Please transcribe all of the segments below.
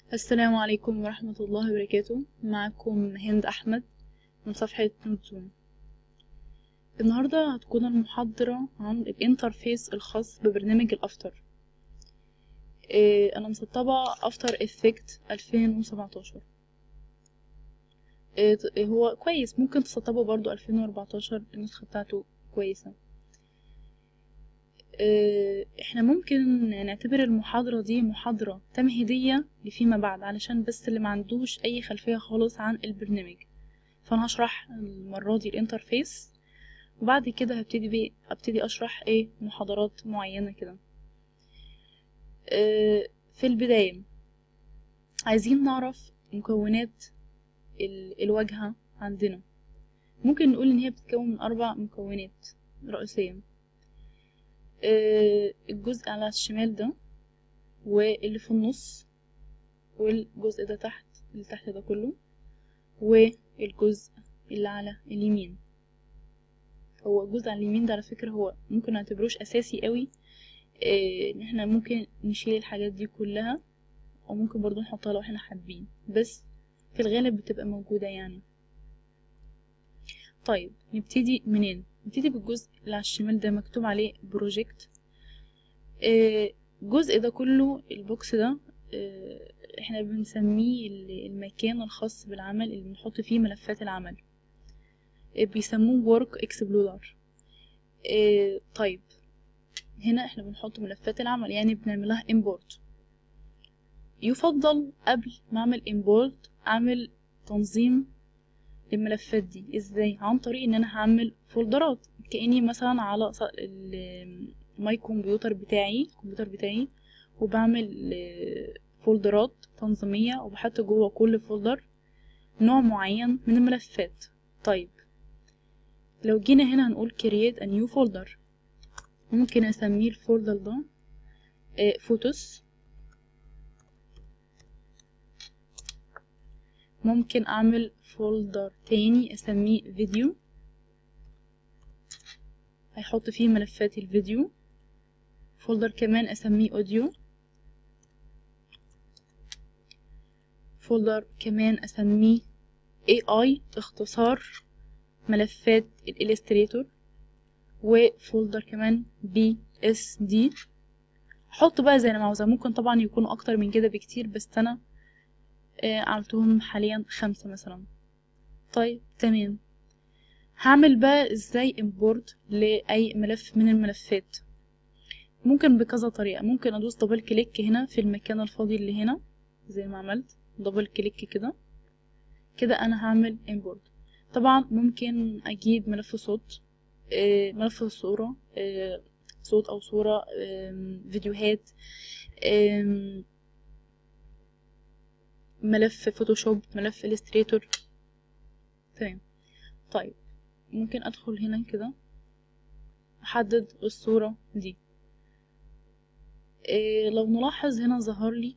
السلام عليكم ورحمة الله وبركاته معكم هند أحمد من صفحة نوتزون النهاردة هتكون المحاضرة عن الانترفيس الخاص ببرنامج الأفتر إيه أنا مسطبة أفتر إفكت 2017 إيه هو كويس ممكن تسطبه برضو 2014 النسخة بتاعته كويسة احنا ممكن نعتبر المحاضرة دي محاضرة تمهيدية لفيما بعد علشان بس اللي ما عندوش اي خلفية خالص عن البرنامج فانا هشرح المرة دي الانترفيس وبعد كده هبتدي بيه ابتدي اشرح ايه محاضرات معينة كده اه في البداية عايزين نعرف مكونات الواجهة عندنا ممكن نقول ان هي بتتكون من اربع مكونات رئيسية الجزء على الشمال ده واللي في النص والجزء ده تحت اللي تحت ده كله والجزء اللي على اليمين هو الجزء على اليمين ده على فكرة هو ممكن نعتبروش اساسي قوي ان احنا ممكن نشيل الحاجات دي كلها او ممكن برضو نحطها لو احنا حابين بس في الغالب بتبقى موجودة يعني طيب نبتدي منين نبتدي بالجزء اللي على الشمال ده مكتوب عليه بروجكت الجزء ده كله البوكس ده احنا بنسميه المكان الخاص بالعمل اللي بنحط فيه ملفات العمل بيسموه work explorer طيب هنا احنا بنحط ملفات العمل يعني بنعملها import يفضل قبل ما اعمل import اعمل تنظيم الملفات دي ازاي عن طريق ان انا هعمل فولدرات كاني مثلا على ماي كمبيوتر بتاعي الكمبيوتر بتاعي وبعمل فولدرات تنظيميه وبحط جوه كل فولدر نوع معين من الملفات طيب لو جينا هنا هنقول create a new folder ممكن اسميه الفولدر ده فوتوس ممكن اعمل فولدر تاني اسميه فيديو هيحط فيه ملفات الفيديو فولدر كمان اسميه اوديو فولدر كمان اسميه AI اختصار ملفات الالستريتور وفولدر كمان بي اس دي احط بقى زي ما عاوزة ممكن طبعا يكونوا اكتر من كده بكتير بس انا عملتهم حاليا خمسة مثلا طيب تمام هعمل بقى ازاي import لأي ملف من الملفات ممكن بكذا طريقة ممكن ادوس دبل كليك هنا في المكان الفاضي اللي هنا زي ما عملت دبل كليك كده كده انا هعمل import طبعا ممكن اجيب ملف صوت ملف صورة صوت او صورة فيديوهات ملف فوتوشوب ملف الستريتور تمام طيب ممكن ادخل هنا كده احدد الصورة دي إيه لو نلاحظ هنا ظهر لي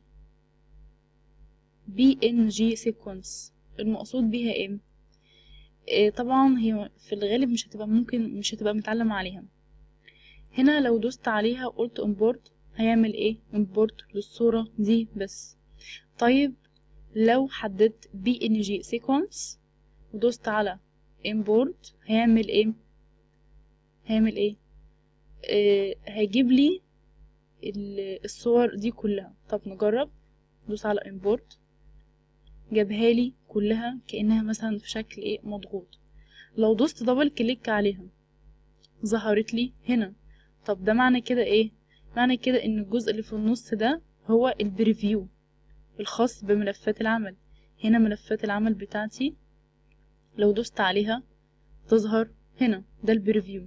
بي ان جي سيكونس المقصود بيها ايه إيه طبعا هي في الغالب مش هتبقى ممكن مش هتبقى متعلم عليها هنا لو دوست عليها وقلت امبورت هيعمل ايه امبورت للصورة دي بس طيب لو حددت بي ان جي سيكونس ودوست على import هيعمل ايه هيعمل ايه آه هيجيب لي الصور دي كلها طب نجرب دوس على import جابها لي كلها كأنها مثلا في شكل ايه مضغوط لو دوست دبل كليك عليها ظهرت لي هنا طب ده معنى كده ايه معنى كده ان الجزء اللي في النص ده هو البريفيو الخاص بملفات العمل هنا ملفات العمل بتاعتي لو دوست عليها تظهر هنا ده البريفيو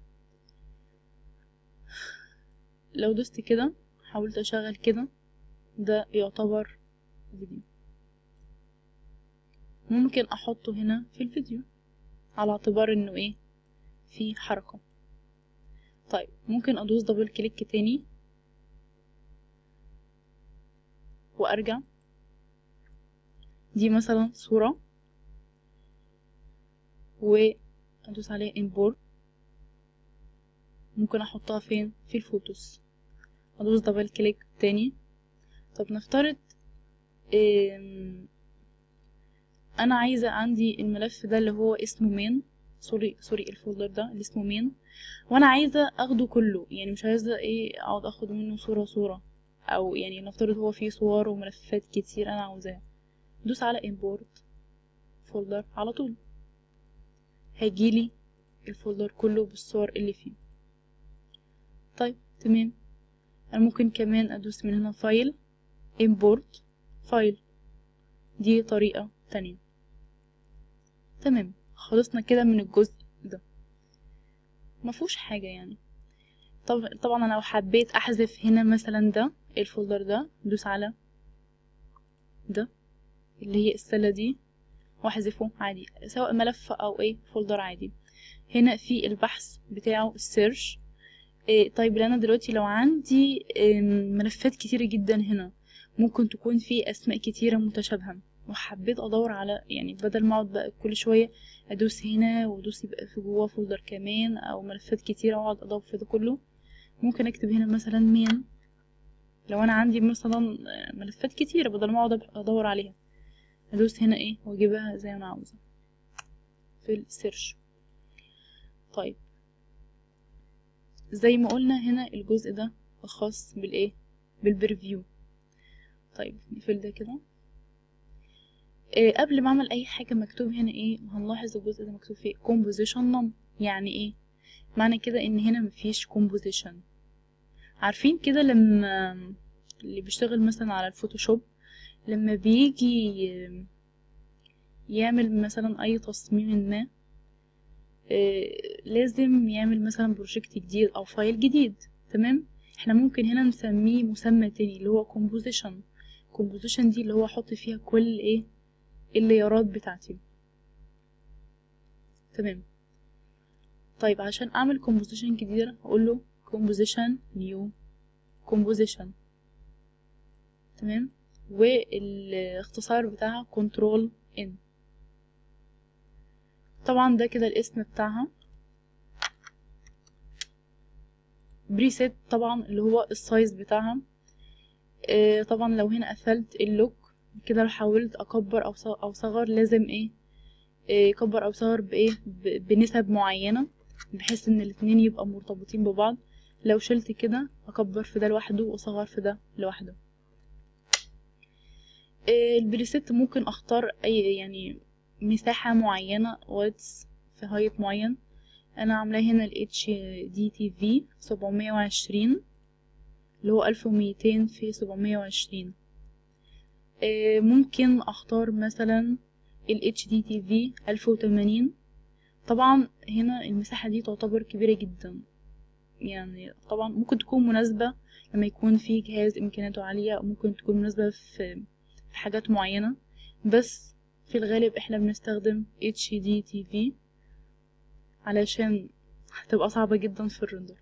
لو دوست كده حاولت اشغل كده ده يعتبر فيديو ممكن احطه هنا في الفيديو على اعتبار انه ايه في حركة طيب ممكن ادوس دبل كليك تاني وارجع دي مثلا صورة وادوس عليها import ممكن احطها فين في الفوتوس ادوس دبل كليك تاني طب نفترض آم، انا عايزة عندي الملف ده اللي هو اسمه مين سوري سوري الفولدر ده اللي اسمه مين وانا عايزة اخده كله يعني مش عايزة ايه اقعد اخد منه صورة صورة او يعني نفترض هو فيه صور وملفات كتير انا عاوزاها دوس على import فولدر على طول هيجيلي الفولدر كله بالصور اللي فيه طيب تمام انا ممكن كمان ادوس من هنا فايل import فايل دي طريقة تانية تمام خلصنا كده من الجزء ده مفهوش حاجة يعني طب طبعا انا لو حبيت احذف هنا مثلا ده الفولدر ده دوس على ده اللي هي السلة دي واحذفه عادي سواء ملف او ايه فولدر عادي هنا في البحث بتاعه السيرش إيه طيب انا دلوقتي لو عندي إيه ملفات كتيرة جدا هنا ممكن تكون في اسماء كتيرة متشابهة وحبيت ادور على يعني بدل ما اقعد بقى كل شوية ادوس هنا وادوس يبقى في جوه فولدر كمان او ملفات كتيرة واقعد ادور في ده كله ممكن اكتب هنا مثلا مين لو انا عندي مثلا ملفات كتيرة بدل ما اقعد ادور عليها ادوس هنا ايه واجيبها زي ما انا عاوزة في السيرش طيب زي ما قلنا هنا الجزء ده خاص بالايه بالبريفيو طيب نقفل ده كده إيه قبل ما اعمل اي حاجه مكتوب هنا ايه هنلاحظ الجزء ده مكتوب فيه composition none يعني ايه معنى كده ان هنا مفيش composition عارفين كده لما اللي بيشتغل مثلا على الفوتوشوب لما بيجي يعمل مثلا اي تصميم ما إيه لازم يعمل مثلا بروجكت جديد او فايل جديد تمام احنا ممكن هنا نسميه مسمى تاني اللي هو composition composition دي اللي هو احط فيها كل ايه الليارات بتاعتي تمام طيب عشان اعمل composition جديدة هقول له composition new composition تمام والاختصار بتاعها control n طبعا ده كده الاسم بتاعها بريسيت طبعا اللي هو السايز بتاعها آه طبعا لو هنا قفلت اللوك كده لو حاولت اكبر او او صغر لازم ايه يكبر او صغر بايه بنسب معينه بحيث ان الاتنين يبقى مرتبطين ببعض لو شلت كده اكبر في ده لوحده واصغر في ده لوحده آه البريسيت ممكن اختار اي يعني مساحه معينه واتس في هايت معين انا عاملاه هنا ال HDTV 720 اللي هو 1200 في 720 آه ممكن اختار مثلا ال HDTV 1080 طبعا هنا المساحة دي تعتبر كبيرة جدا يعني طبعا ممكن تكون مناسبة لما يكون في جهاز امكانياته عالية ممكن تكون مناسبة في في حاجات معينة بس في الغالب احنا بنستخدم HDTV علشان هتبقى صعبة جدا في الرندر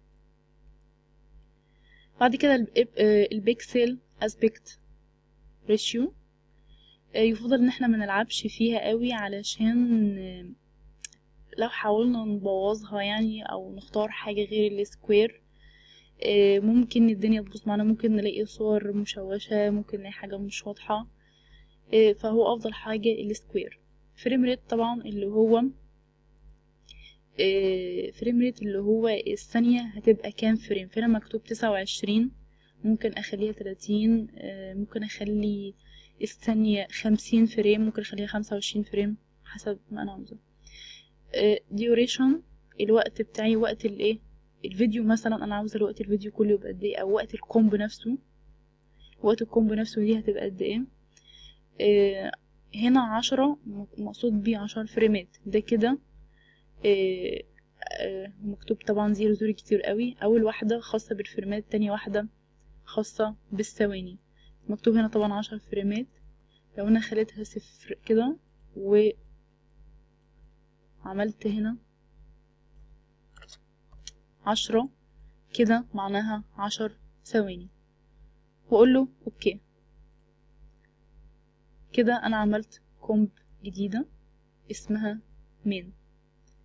بعد كده البيكسل اسبكت ريشيو يفضل ان احنا منلعبش فيها قوي علشان لو حاولنا نبوظها يعني او نختار حاجة غير السكوير ممكن الدنيا تبوظ معانا ممكن نلاقي صور مشوشة ممكن نلاقي حاجة مش واضحة فهو افضل حاجة السكوير فريم ريت طبعا اللي هو فريم ريت اللي هو الثانية هتبقى كام فريم فهنا مكتوب تسعة وعشرين ممكن اخليها تلاتين ممكن اخلي الثانية خمسين فريم ممكن اخليها خمسة وعشرين فريم حسب ما انا عاوزة ديوريشن الوقت بتاعي وقت الايه الفيديو مثلا انا عاوزة الوقت الفيديو كله يبقى قد ايه او وقت الكومب نفسه وقت الكومب نفسه دي هتبقى قد ايه آه هنا عشرة مقصود بيه عشر فريمات ده كده آه آه مكتوب طبعا زيرو زيرو كتير قوي اول واحدة خاصة بالفريمات تاني واحدة خاصة بالثواني مكتوب هنا طبعا عشر فريمات لو انا خليتها صفر كده و عملت هنا عشرة كده معناها عشر ثواني واقول له اوكي كده انا عملت كومب جديدة اسمها مين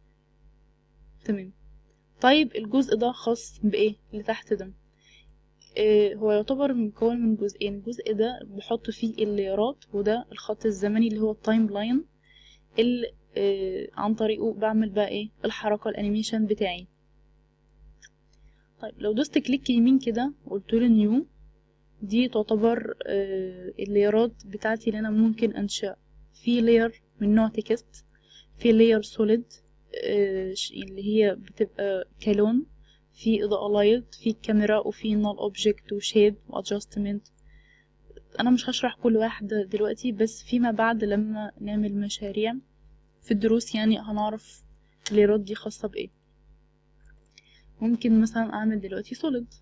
تمام طيب الجزء ده خاص بايه اللي تحت ده آه، هو يعتبر مكون من جزئين الجزء ده بحط فيه الليرات وده الخط الزمني اللي هو التايم لاين اللي آه، عن طريقه بعمل بقى ايه الحركة الانيميشن بتاعي طيب لو دوست كليك يمين كده وقلت له نيو دي تعتبر آه، الليرات بتاعتي اللي انا ممكن انشأ في لير من نوع تكست في لير سوليد اللي هي بتبقى كلون في اضاءة لايت في كاميرا وفي نال اوبجكت وشيب وادجستمنت انا مش هشرح كل واحدة دلوقتي بس فيما بعد لما نعمل مشاريع في الدروس يعني هنعرف الليرات دي خاصة بايه ممكن مثلا اعمل دلوقتي سوليد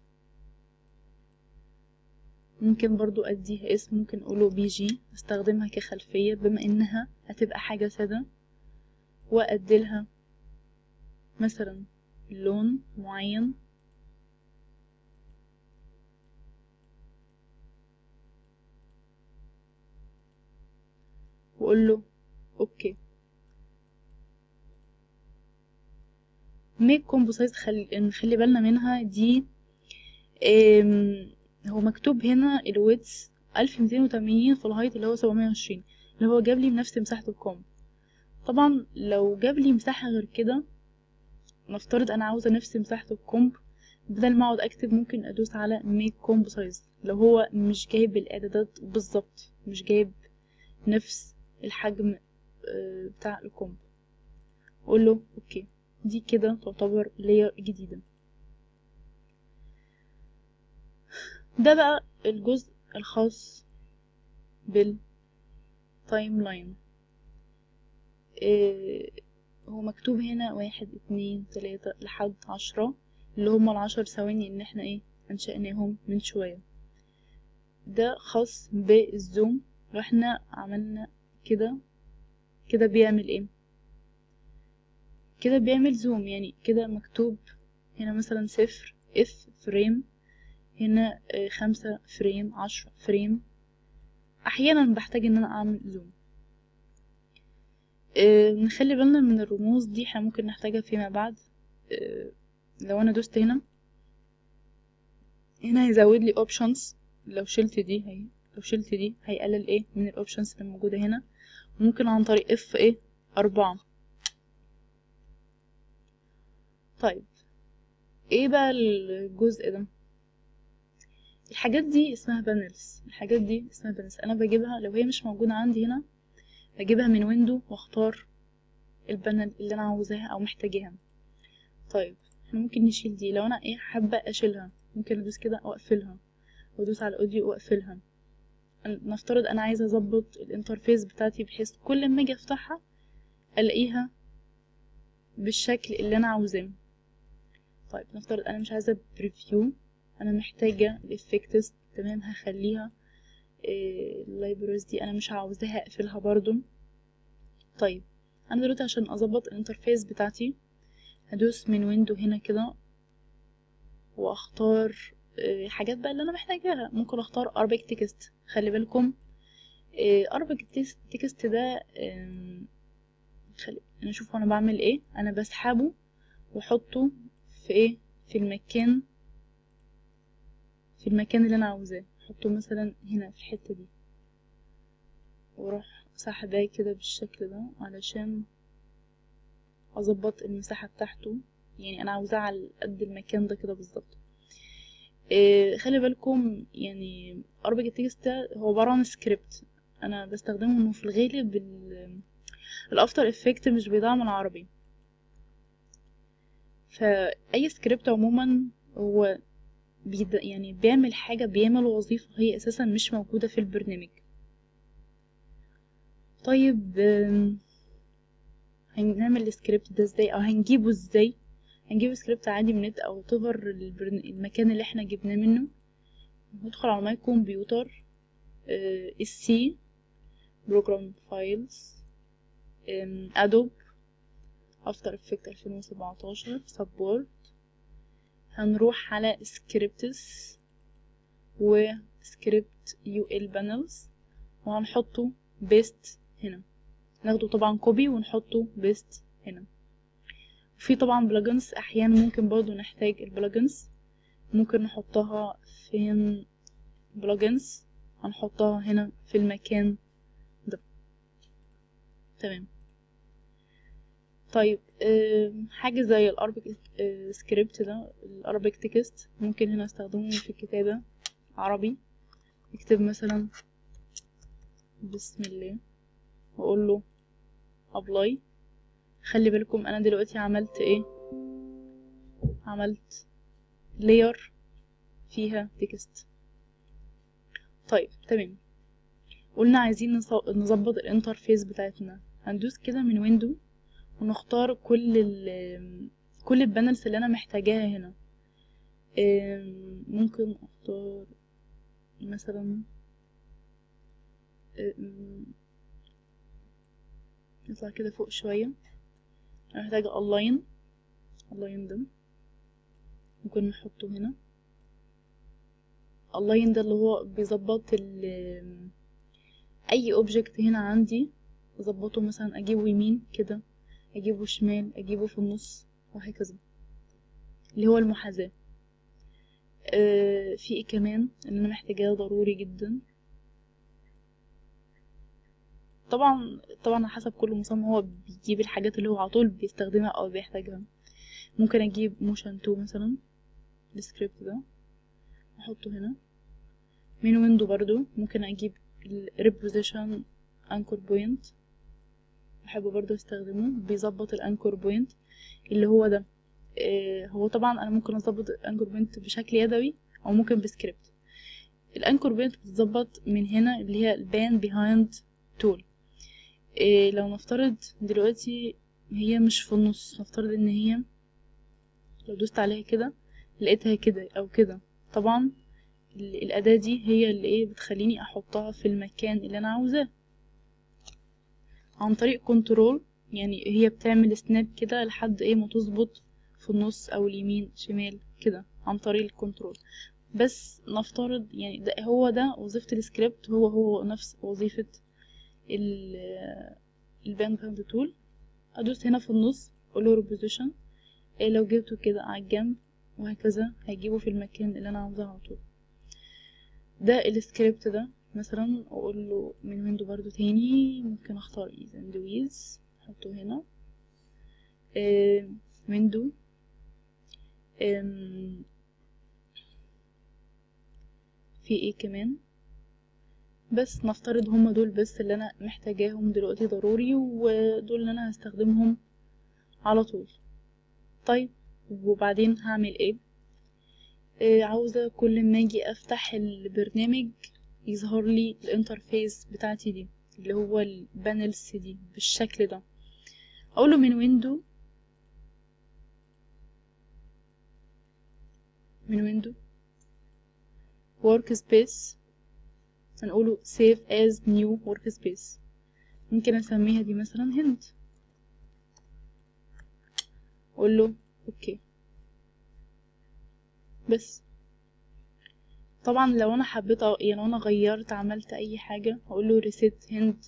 ممكن برضو اديها اسم ممكن اقوله بي جي استخدمها كخلفية بما انها هتبقى حاجة سادة واديلها مثلا لون معين واقول له اوكي ميك كومبوسايز خلي نخلي بالنا منها دي ام... هو مكتوب هنا الويتس ألف ميتين وتمانين في الهايت اللي هو سبعمية وعشرين اللي هو جاب لي بنفس مساحة الكومب طبعا لو جاب لي مساحة غير كده نفترض انا عاوزة نفس مساحة الكومب بدل ما اقعد اكتب ممكن ادوس على ميك كومب سايز لو هو مش جايب الاعدادات بالظبط مش جايب نفس الحجم آه، بتاع الكومب اقول له اوكي دي كده تعتبر layer جديدة ده بقى الجزء الخاص بالتايم لاين هو مكتوب هنا واحد اتنين تلاتة لحد عشرة اللي هما العشر ثواني ان احنا ايه انشأناهم من شوية ده خاص بالزوم لو احنا عملنا كده كده بيعمل ايه كده بيعمل زوم يعني كده مكتوب هنا مثلا صفر اف فريم هنا آه، خمسة فريم عشرة فريم احيانا بحتاج ان انا اعمل زوم آه، نخلي بالنا من الرموز دي احنا ممكن نحتاجها فيما بعد آه، لو انا دوست هنا هنا هيزود لي اوبشنز لو شلت دي هي لو شلت دي هيقلل ايه من الاوبشنز اللي موجودة هنا ممكن عن طريق اف ايه اربعة طيب ايه بقى الجزء ده الحاجات دي اسمها بانلز الحاجات دي اسمها بانلز انا بجيبها لو هي مش موجودة عندي هنا بجيبها من ويندو واختار البانل اللي انا عاوزاها او محتاجاها طيب احنا ممكن نشيل دي لو انا ايه حابة اشيلها ممكن ادوس كده واقفلها وادوس على الاوديو واقفلها نفترض انا عايزة اظبط الانترفيس بتاعتي بحيث كل ما اجي افتحها الاقيها بالشكل اللي انا عاوزاه طيب نفترض انا مش عايزة بريفيو انا محتاجة الافكتس تمام هخليها اللايبرز دي انا مش عاوزاها اقفلها برضو طيب انا دلوقتي عشان اظبط الانترفيس بتاعتي هدوس من ويندو هنا كده واختار آه، حاجات بقى اللي انا محتاجاها ممكن اختار اربك تكست خلي بالكم اربك تكست ده آم، خلي انا اشوف انا بعمل ايه انا بسحبه واحطه في ايه في المكان في المكان اللي انا عاوزاه احطه مثلا هنا في الحتة دي واروح سحباه كده بالشكل ده علشان اظبط المساحة بتاعته يعني انا عاوزاه على قد المكان ده كده بالظبط إيه خلي بالكم يعني اربج التكست ده هو عبارة عن سكريبت انا بستخدمه انه في الغالب ال- الافتر افكت مش بيدعم العربي فاي سكريبت عموما هو بيد... يعني بيعمل حاجة بيعمل وظيفة هي أساسا مش موجودة في البرنامج طيب آم، هنعمل السكريبت ده ازاي أو هنجيبه ازاي هنجيب سكريبت عادي من النت أو تفر البرن... المكان اللي احنا جبناه منه ندخل على ماي كمبيوتر السي بروجرام فايلز ادوب افتر افكت 2017 سبورت هنروح على سكريبتس وسكريبت يو ال بانلز وهنحطه بيست هنا ناخده طبعا كوبي ونحطه بيست هنا في طبعا بلجنز احيانا ممكن برضو نحتاج البلجنز ممكن نحطها فين بلجنز هنحطها هنا في المكان ده تمام طيب آم، حاجة زي الاربك سكريبت ده الاربك تكست ممكن هنا استخدمه في الكتابة عربي اكتب مثلا بسم الله واقول له ابلاي خلي بالكم انا دلوقتي عملت ايه عملت لاير فيها تكست طيب تمام قلنا عايزين نص- نظبط الانترفيس بتاعتنا هندوس كده من ويندو ونختار كل ال كل البانلز اللي انا محتاجاها هنا آم، ممكن اختار مثلا آم، نطلع كده فوق شوية انا محتاجة align align ده ممكن نحطه هنا align ده اللي هو بيظبط ال اي اوبجكت هنا عندي اظبطه مثلا اجيبه يمين كده اجيبه شمال اجيبه في النص وهكذا اللي هو المحاذاة آه في ايه كمان اللي انا محتاجاه ضروري جدا طبعا طبعا على حسب كل مصمم هو بيجيب الحاجات اللي هو على طول بيستخدمها او بيحتاجها ممكن اجيب موشن 2 مثلا السكريبت ده احطه هنا من ويندو برضو ممكن اجيب الريبوزيشن انكور بوينت بحب برضو استخدمه بيظبط الانكور بوينت اللي هو ده آه هو طبعا انا ممكن اظبط الانكور بوينت بشكل يدوي او ممكن بسكريبت الانكور بوينت بتظبط من هنا اللي هي البان بيهايند تول إيه لو نفترض دلوقتي هي مش في النص نفترض ان هي لو دوست عليها كده لقيتها كده او كده طبعا ال- الأداة دي هي اللي ايه بتخليني احطها في المكان اللي انا عاوزاه عن طريق كنترول يعني هي بتعمل سناب كده لحد ايه ما تظبط في النص او اليمين شمال كده عن طريق الكنترول بس نفترض يعني ده هو ده وظيفة السكريبت هو هو نفس وظيفة ال- الباند باند تول ادوس هنا في النص اقول له ريبوزيشن إيه لو جبته كده على الجنب وهكذا هجيبه في المكان اللي انا عاوزاه على طول ده السكريبت ده مثلا اقول له من ويندو برضو تاني ممكن اختار ايز اند ويز احطه هنا إيه ويندو إم، في ايه كمان بس نفترض هما دول بس اللي انا محتاجاهم دلوقتي ضروري ودول اللي انا هستخدمهم على طول طيب وبعدين هعمل ايه آه، عاوزة كل ما اجي افتح البرنامج يظهر لي الانترفيس بتاعتي دي اللي هو البانلز دي بالشكل ده اقوله من ويندو من ويندو ورك سبيس هنقوله save as new workspace ممكن اسميها دي مثلا هند اقول له اوكي بس طبعا لو انا حبيت أ- يعني لو انا غيرت عملت اي حاجة هقول له reset هند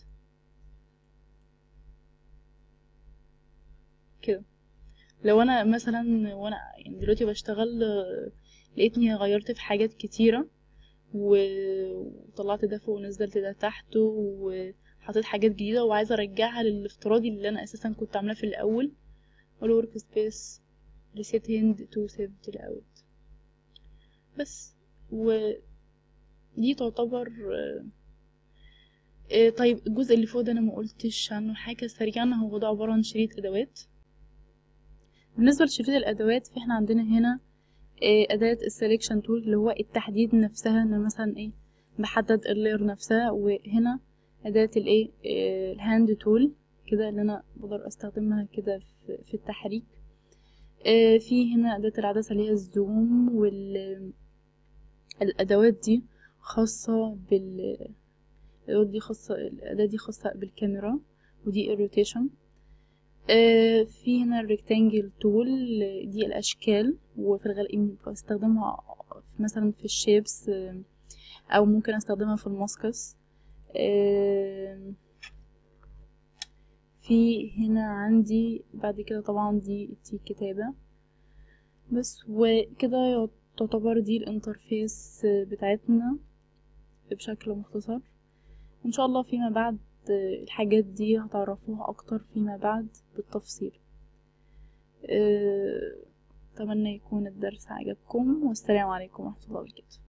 كده لو انا مثلا وانا يعني دلوقتي بشتغل آه، لقيتني غيرت في حاجات كتيرة و- وطلعت ده فوق ونزلت ده تحت وحطيت حاجات جديدة وعايزة ارجعها للافتراضي اللي انا اساسا كنت عاملاه في الاول اقول ورك سبيس ريسيت هند تو سيفد الاوت بس ودي تعتبر آه، آه، طيب الجزء اللي فوق ده انا ما قلتش عنه حاجة سريعا هو ده عبارة عن شريط ادوات بالنسبة لشريط الادوات فاحنا عندنا هنا آه، أداة السelection tool اللي هو التحديد نفسها إن مثلا إيه بحدد اللير نفسها وهنا أداة الإيه آه، الهاند تول كده اللي أنا بقدر أستخدمها كده في, في التحريك آه، في هنا أداة العدسة اللي هي الزوم والأدوات دي خاصة بال الأدوات دي خاصة الأداة دي خاصة بالكاميرا ودي الروتيشن آه، في هنا الريكتانجل تول دي الأشكال وفي الغالب بستخدمها مثلا في الشيبس آه، أو ممكن أستخدمها في الماسكس آه، في هنا عندي بعد كده طبعا دي دي كتابة بس وكده تعتبر دي الانترفيس بتاعتنا بشكل مختصر وان شاء الله فيما بعد الحاجات دي هتعرفوها اكتر فيما بعد بالتفصيل اتمنى يكون الدرس عجبكم والسلام عليكم ورحمه الله وبركاته